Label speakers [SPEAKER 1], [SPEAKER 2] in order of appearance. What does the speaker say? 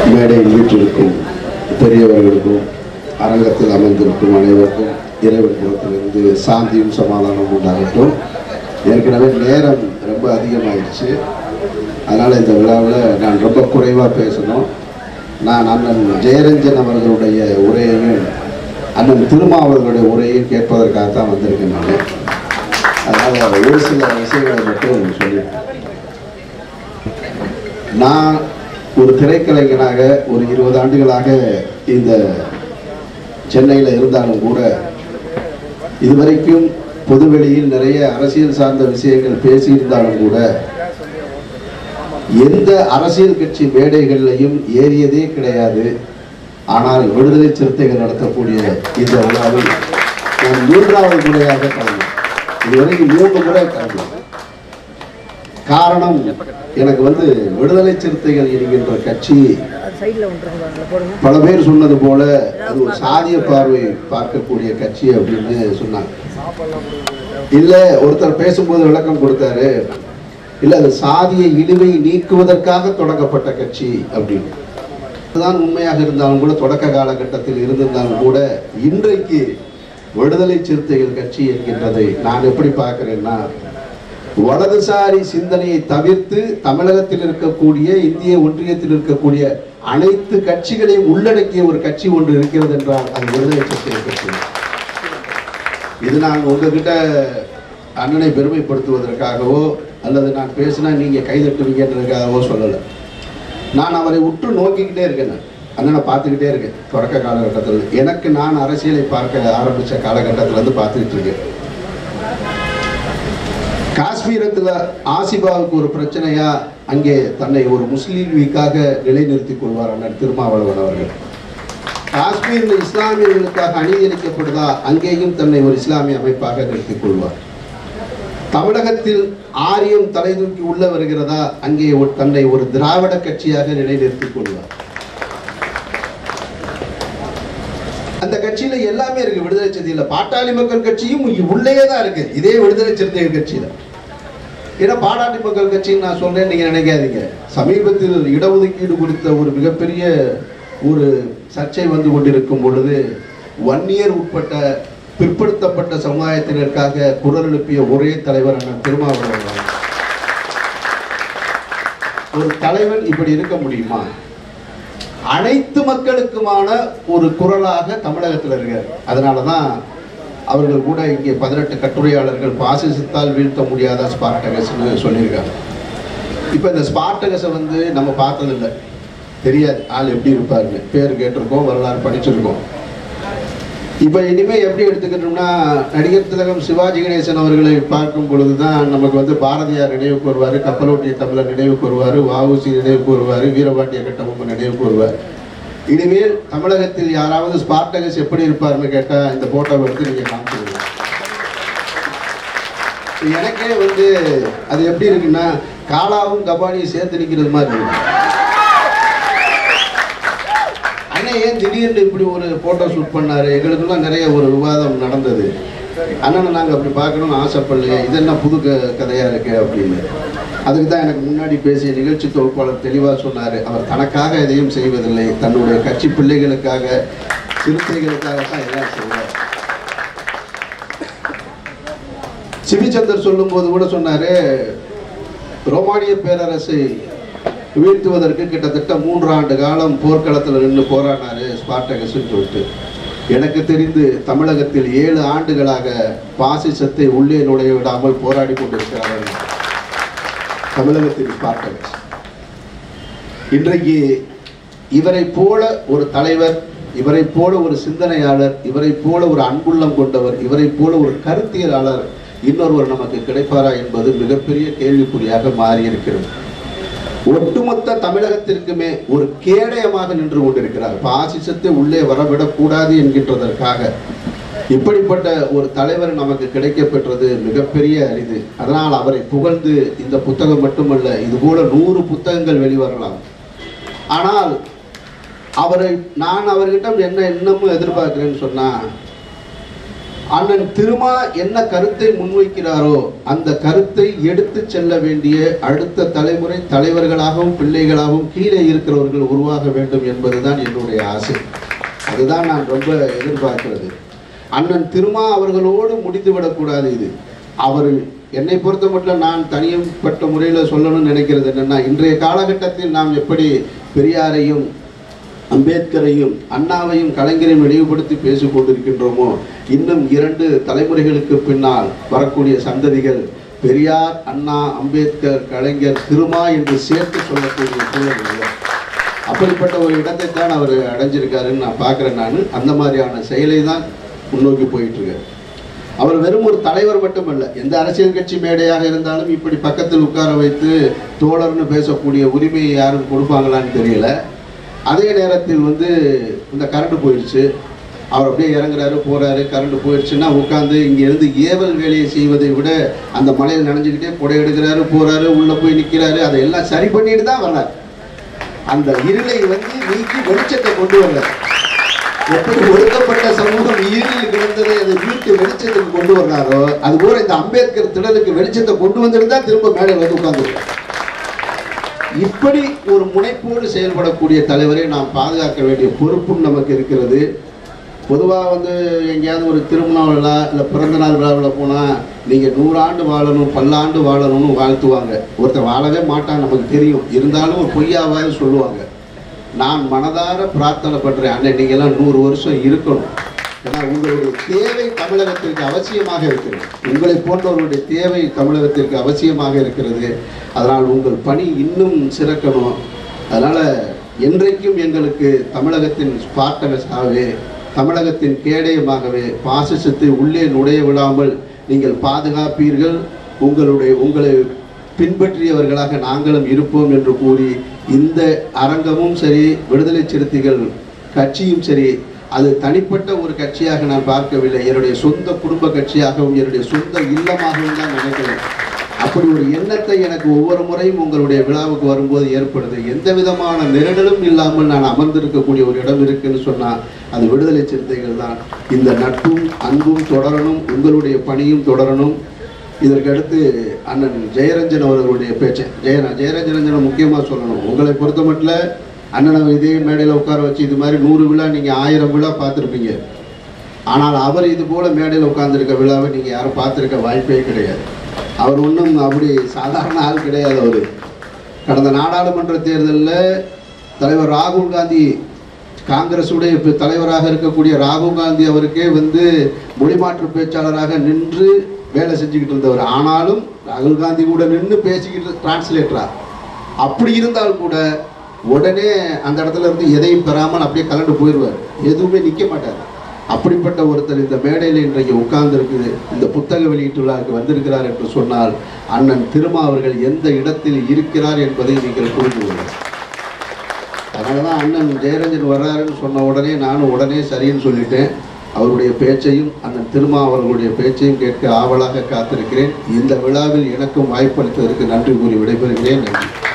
[SPEAKER 1] மேடையில் வீற்றிருக்கும் பெரியவர்களுக்கும் அரங்கத்தில் அமர்ந்திருக்கும் அனைவருக்கும் இறைவன் புறத்திலிருந்து சாந்தியும் சமாதானமும் உண்டாகட்டும் ஏற்கனவே நேரம் ரொம்ப அதிகமாயிடுச்சு அதனால் இந்த விழாவில் நான் ரொம்ப குறைவாக பேசணும் நான் அண்ணன் ஜெயரஞ்சன் அவர்களுடைய உரையையும் அண்ணன் திருமா அவர்களுடைய உரையையும் கேட்பதற்காக தான் வந்திருக்கேன் நான் அதனால் ஒரு சில விஷயங்களை மட்டும் சொல்லியிருக்கேன் நான் ஒரு திரைக்கலைஞனாக ஒரு இருபது ஆண்டுகளாக இந்த சென்னையில் இருந்தாலும் கூட இதுவரைக்கும் பொதுவெளியில் நிறைய அரசியல் சார்ந்த விஷயங்கள் பேசியிருந்தாலும் கூட எந்த அரசியல் கட்சி மேடைகள்லையும் ஏறியதே கிடையாது ஆனால் விடுதலை சிறுத்தைகள் நடத்தக்கூடிய இந்த விழாவில் நான் மூன்றாவது முறையாக கலந்தேன் இதுவரைக்கும் மூன்று முறை கலந்தேன் காரணம் எனக்கு வந்து விடுதலை சிறுத்தைகள் என்கின்ற கட்சி
[SPEAKER 2] சைடில் ஒன்று இருக்குங்க போடுங்க
[SPEAKER 1] பல பேர் சொன்னது போல அது ஒரு சாதிய பார்வை பார்க்கக்கூடிய கட்சி அப்படின்னு சொன்னாங்க இல்ல ஒருத்தர் பேசும்போது விளக்கம் கொடுத்தாரு இல்ல அது சாதிய இழிவை நீக்குவதற்காக தொடங்கப்பட்ட கட்சி அப்படின்னு அதுதான் உண்மையாக இருந்தாலும் கூட தொடக்க காலகட்டத்தில் இருந்திருந்தாலும் கூட இன்றைக்கு விடுதலை சிறுத்தைகள் கட்சி என்கின்றதை நான் எப்படி பார்க்கிறேன்னா வலதுசாரி சிந்தனையை தவிர்த்து தமிழகத்தில் இருக்கக்கூடிய இந்திய ஒன்றியத்தில் இருக்கக்கூடிய அனைத்து கட்சிகளையும் உள்ளடக்கிய ஒரு கட்சி ஒன்று இருக்கிறது என்றால் அது விடுதலை சிறுத்தைகள் கட்சி இது நான் உங்ககிட்ட அண்ணனை பெருமைப்படுத்துவதற்காகவோ அல்லது நான் பேசினா நீங்க கைதட்டுவீங்கன்றதுக்காகவோ சொல்லலை நான் அவரை உற்று நோக்கிக்கிட்டே இருக்கேன் நான். அண்ணனை பார்த்துக்கிட்டே இருக்கேன் தொடக்க காலகட்டத்தில் எனக்கு நான் அரசியலை பார்க்க ஆரம்பித்த காலகட்டத்துல இருந்து பார்த்துக்கிட்டு இருக்கேன் காஷ்மீரத்தில் ஆசிபாவுக்கு ஒரு பிரச்சனையா அங்கே தன்னை ஒரு முஸ்லீம் லீக்காக நிலைநிறுத்திக் கொள்வார் அண்ணன் திருமாவளவன் அவர்கள் காஷ்மீரில் இஸ்லாமியர்களுக்காக அநீதியளிக்கப்படுதா அங்கேயும் தன்னை ஒரு இஸ்லாமிய அமைப்பாக நிறுத்திக் கொள்வார் தமிழகத்தில் ஆரியம் தலை தூக்கி உள்ள வருகிறதா அங்கே ஒரு தன்னை ஒரு திராவிட கட்சியாக நிலைநிறுத்திக் கொள்வார் அந்த கட்சியில எல்லாமே இருக்கு விடுதலை சிறுத்தையில பாட்டாளி மக்கள் கட்சியும் உள்ளேயே தான் இருக்கு இதே விடுதலை சிறுத்தைகள் கட்சியில ஏன்னா பாட்டாளி மக்கள் கட்சின்னு நான் சொல்றேன் நீங்க நினைக்காதீங்க சமீபத்தில் இடஒதுக்கீடு குறித்த ஒரு மிகப்பெரிய ஒரு சர்ச்சை வந்து கொண்டிருக்கும் பொழுது வன்னியர் உட்பட்ட பிற்படுத்தப்பட்ட சமுதாயத்தினருக்காக குரல் எழுப்பிய ஒரே தலைவர் அண்ணன் திருமாவளவன் அவர்கள். ஒரு தலைவன் இப்படி இருக்க முடியுமா அனைத்து மக்களுக்குமான ஒரு குரலாக தமிழகத்தில் இருக்கார் அதனால தான் அவர்கள் கூட இங்கே பதினெட்டு கட்டுரையாளர்கள் பாசிசத்தால் வீழ்த்த முடியாத ஸ்பார்டகஸ்னு சொல்லியிருக்காங்க இப்போ இந்த ஸ்பார்டகஸை வந்து நம்ம பார்த்ததில்லை தெரியாது ஆள் எப்படி இருப்பாருன்னு பேர் கேட்டிருக்கோம் வரலாறு படிச்சிருக்கோம் இப்போ இனிமேல் எப்படி எடுத்துக்கிட்டோம்னா நடிகர் திலகம் சிவாஜி கணேசன் அவர்களை பார்க்கும் பொழுது தான் நமக்கு வந்து பாரதியார் நினைவுக்கு வருவார் கப்பலோட்டிய தமிழர் நினைவுக்கு வருவார் வஉசி நினைவுக்கு வருவார் வீரபாண்டிய கட்டபொம்மன் நினைவுக்கு வருவார் இனிமேல் தமிழகத்தில் யாராவது ஸ்பார்டகஸ் எப்படி இருப்பார்னு கேட்டால் இந்த போட்டோவை எடுத்து நீங்கள் காமிச்சிருங்க எனக்கே வந்து அது எப்படி இருக்குன்னா காலாவும் கபாடியும் சேர்த்து நிற்கிறது மாதிரி இருக்கு அண்ணன் ஏன் திடீர்னு இப்படி ஒரு போட்டோ ஷூட் பண்ணாரு எங்களுக்குலாம் நிறைய ஒரு விவாதம் நடந்தது அண்ணனை நாங்கள் அப்படி பார்க்கணும்னு ஆசைப்படலையே இது என்ன புது க கதையாக இருக்கு அப்படின்னு அதுக்கு தான் எனக்கு முன்னாடி பேசிய நிகழ்ச்சி தொகுப்பாளர் தெளிவாக சொன்னார் அவர் தனக்காக எதையும் செய்வதில்லை தன்னுடைய கட்சி பிள்ளைகளுக்காக சிறுத்தைகளுக்காக தான் எல்லாம் செய்வார் சிவிச்சந்தர் சொல்லும்போது கூட சொன்னாரு ரோமானிய பேரரசை வீழ்த்துவதற்கு கிட்டத்தட்ட மூன்று ஆண்டு காலம் போர்க்களத்தில் நின்று போராடினாரு ஸ்பார்டகஸ்ன்னு சொல்லிட்டு எனக்கு தெரிந்து தமிழகத்தில் ஏழு ஆண்டுகளாக பாசிசத்தை உள்ளே நுழைய விடாமல் போராடி கொண்டிருக்கிறார்கள் தமிழகத்தில் ஸ்பார்டகஸ் இன்றைக்கு இவரை போல ஒரு தலைவர் இவரை போல ஒரு சிந்தனையாளர் இவரை போல ஒரு அன்புள்ளம் கொண்டவர் இவரை போல ஒரு கருத்தியலாளர் இன்னொருவர் நமக்கு கிடைப்பாரா என்பது மிகப்பெரிய கேள்விக்குறியாக மாறியிருக்கிறது ஒட்டுமொத்த தமிழகத்திற்குமே ஒரு கேடயமாக நின்று கொண்டிருக்கிறார் பாசிசத்தை உள்ளே வரவிடக்கூடாது என்கின்றதற்காக இப்படிப்பட்ட ஒரு தலைவர் நமக்கு கிடைக்கப் பெற்றது மிகப்பெரிய அரிது அதனால் அவரை புகழ்ந்து இந்த புத்தகம் மட்டுமல்ல இது போல நூறு புத்தகங்கள் வெளிவரலாம் ஆனால் அவரை நான் அவர்கிட்ட என்ன இன்னமும் எதிர்பார்க்கிறேன்னு சொன்னா அண்ணன் திருமா என்ன கருத்தை முன்வைக்கிறாரோ அந்த கருத்தை எடுத்து செல்ல வேண்டிய அடுத்த தலைமுறை தலைவர்களாகவும் பிள்ளைகளாகவும் கீழே இருக்கிறவர்கள் உருவாக வேண்டும் என்பதுதான் என்னுடைய ஆசை அதுதான் நான் ரொம்ப எதிர்பார்க்கிறது அண்ணன் திருமா அவர்களோடு முடிந்துவிடக்கூடாது இது அவர் என்னை பொறுத்த மட்டும் நான் தனியப்பட்ட முறையில் சொல்லணும்னு நினைக்கிறது என்னன்னா இன்றைய காலகட்டத்தில் நாம் எப்படி பெரியாரையும் அம்பேத்கரையும் அண்ணாவையும் கலைஞரையும் நினைவுபடுத்தி பேசிக் கொண்டிருக்கின்றோமோ இன்னும் இரண்டு தலைமுறைகளுக்கு பின்னால் வரக்கூடிய சந்ததிகள் பெரியார் அண்ணா அம்பேத்கர் கலைஞர் திருமா என்று சேர்த்து சொல்லக்கூடிய சூழல் இல்லை. அப்படிப்பட்ட ஒரு இடத்தை தான் அவர் அடைஞ்சிருக்காருன்னு நான் பார்க்குறேன் நான் அந்த மாதிரியான செயலை தான் முன்னோக்கி போயிட்டு இருக்காரு அவர் வெறும் ஒரு தலைவர் மட்டுமல்ல எந்த அரசியல் கட்சி மேடையாக இருந்தாலும் இப்படி பக்கத்தில் உட்கார வைத்து தோழர்னு பேசக்கூடிய உரிமையை யாரும் கொடுப்பாங்களான்னு தெரியல அதே நேரத்தில் வந்து இந்த கரண்ட் போயிடுச்சு அவர் அப்படியே இறங்குறாரு போறாரு கரண்ட் போயிடுச்சுன்னா உட்காந்து இங்க இருந்து ஏவல் வேலையை செய்வதை விட அந்த மலையில் நனைஞ்சுக்கிட்டே புடை எடுக்கிறாரு போறாரு உள்ள போய் நிக்கிறாரு அதை எல்லாம் சரி பண்ணிட்டு தான் வர்றாரு அந்த இருளை வந்து நீக்கி வெளிச்சத்தை கொண்டு வர்றாரு எப்படி ஒடுக்கப்பட்ட சமூகம் இருளில் கிடந்ததை அதை மீட்டு வெளிச்சத்துக்கு கொண்டு வர்றாரோ அது போல இந்த அம்பேத்கர் திடலுக்கு வெளிச்சத்தை கொண்டு வந்துட்டு தான் திரும்ப மேடையில் வந்து உட்கார்ந்துருக்காரு இப்படி ஒரு முனைப்போடு செயல்படக்கூடிய தலைவரை நாம் பாதுகாக்க வேண்டிய பொறுப்பும் நமக்கு இருக்கிறது பொதுவாக வந்து எங்கேயாவது ஒரு திருமண விழா இல்லை பிறந்த நாள் விழாவில் போனால் நீங்கள் நூறாண்டு வாழணும் பல்லாண்டு வாழணும்னு வாழ்த்துவாங்க ஒருத்தர் வாழவே மாட்டான் நமக்கு தெரியும் இருந்தாலும் ஒரு பொய்யாவாது சொல்லுவாங்க நான் மனதார பிரார்த்தனை பண்ணுறேன் அண்ணன் நீங்கள்லாம் நூறு வருஷம் இருக்கணும் ஏன்னா உங்களுடைய தேவை தமிழகத்திற்கு அவசியமாக இருக்கிறது உங்களை போன்றவர்களுடைய தேவை தமிழகத்திற்கு அவசியமாக இருக்கிறது அதனால் உங்கள் பணி இன்னும் சிறக்கணும் அதனால் என்றைக்கும் எங்களுக்கு தமிழகத்தின் ஸ்பார்டகஸாகவே தமிழகத்தின் கேடயமாகவே பாசிசத்தை உள்ளே நுழைய விடாமல் நீங்கள் பாதுகாப்பீர்கள் உங்களுடைய உங்களை பின்பற்றியவர்களாக நாங்களும் இருப்போம் என்று கூறி இந்த அரங்கமும் சரி விடுதலை சிறுத்தைகள் கட்சியும் சரி அது தனிப்பட்ட ஒரு கட்சியாக நான் பார்க்கவில்லை என்னுடைய சொந்த குடும்ப கட்சியாகவும் என்னுடைய சொந்த இல்லமாகவும் தான் நினைக்கிறேன் அப்படி ஒரு எண்ணத்தை எனக்கு ஒவ்வொரு முறையும் உங்களுடைய விழாவுக்கு வரும்போது ஏற்படுது எந்த விதமான நெருடலும் இல்லாமல் நான் அமர்ந்திருக்கக்கூடிய ஒரு இடம் இருக்குன்னு சொன்னால் அது விடுதலை சிறுத்தைகள் தான் இந்த நட்பும் அன்பும் தொடரணும் உங்களுடைய பணியும் தொடரணும் இதற்கு அடுத்து அண்ணன் ஜெயரஞ்சன் அவர்களுடைய பேச்சை ஜெயரா ஜெயரஞ்சன முக்கியமாக சொல்லணும் உங்களை பொறுத்த மட்டும் அண்ணனை இதே மேடையில் உட்கார வச்சு இது மாதிரி நூறு விழா நீங்கள் ஆயிரம் விழா பார்த்துருப்பீங்க ஆனால் அவர் இது போல மேடையில் உட்கார்ந்திருக்க விழாவை நீங்கள் யாரும் பார்த்துருக்க வாய்ப்பே கிடையாது அவர் ஒன்றும் அப்படி சாதாரண ஆள் கிடையாது அவர் கடந்த நாடாளுமன்ற தேர்தலில் தலைவர் ராகுல் காந்தி காங்கிரஸுடைய இப்ப தலைவராக இருக்கக்கூடிய ராகுல் காந்தி அவருக்கே வந்து மொழிமாற்று பேச்சாளராக நின்று வேலை செஞ்சுக்கிட்டு இருந்தவர் ஆனாலும் ராகுல் காந்தி கூட நின்று பேசிக்கிட்டு டிரான்ஸ்லேட்டரா அப்படி இருந்தால் கூட உடனே அந்த இடத்துல இருந்து எதையும் பெறாமல் அப்படியே கலண்டு போயிடுவார் எதுவுமே நிற்க மாட்டார் அப்படிப்பட்ட ஒருத்தர் இந்த மேடையில் இன்றைக்கு உட்கார்ந்திருக்குது இந்த புத்தக வெளியீட்டு விழாவுக்கு வந்திருக்கிறார் என்று சொன்னால் அண்ணன் திருமா அவர்கள் எந்த இடத்தில் இருக்கிறார் என்பதை நீங்கள் புரிந்து கொள்ளுங்கள் அதனால தான் அண்ணன் ஜெயரஞ்சன் வர்றாருன்னு சொன்ன உடனே நானும் உடனே சரின்னு சொல்லிட்டேன் அவருடைய பேச்சையும் அண்ணன் திருமா அவர்களுடைய பேச்சையும் கேட்க ஆவலாக காத்திருக்கிறேன் இந்த விழாவில் எனக்கும் வாய்ப்பளித்ததற்கு நன்றி கூறி விடைபெறுகிறேன் நன்றி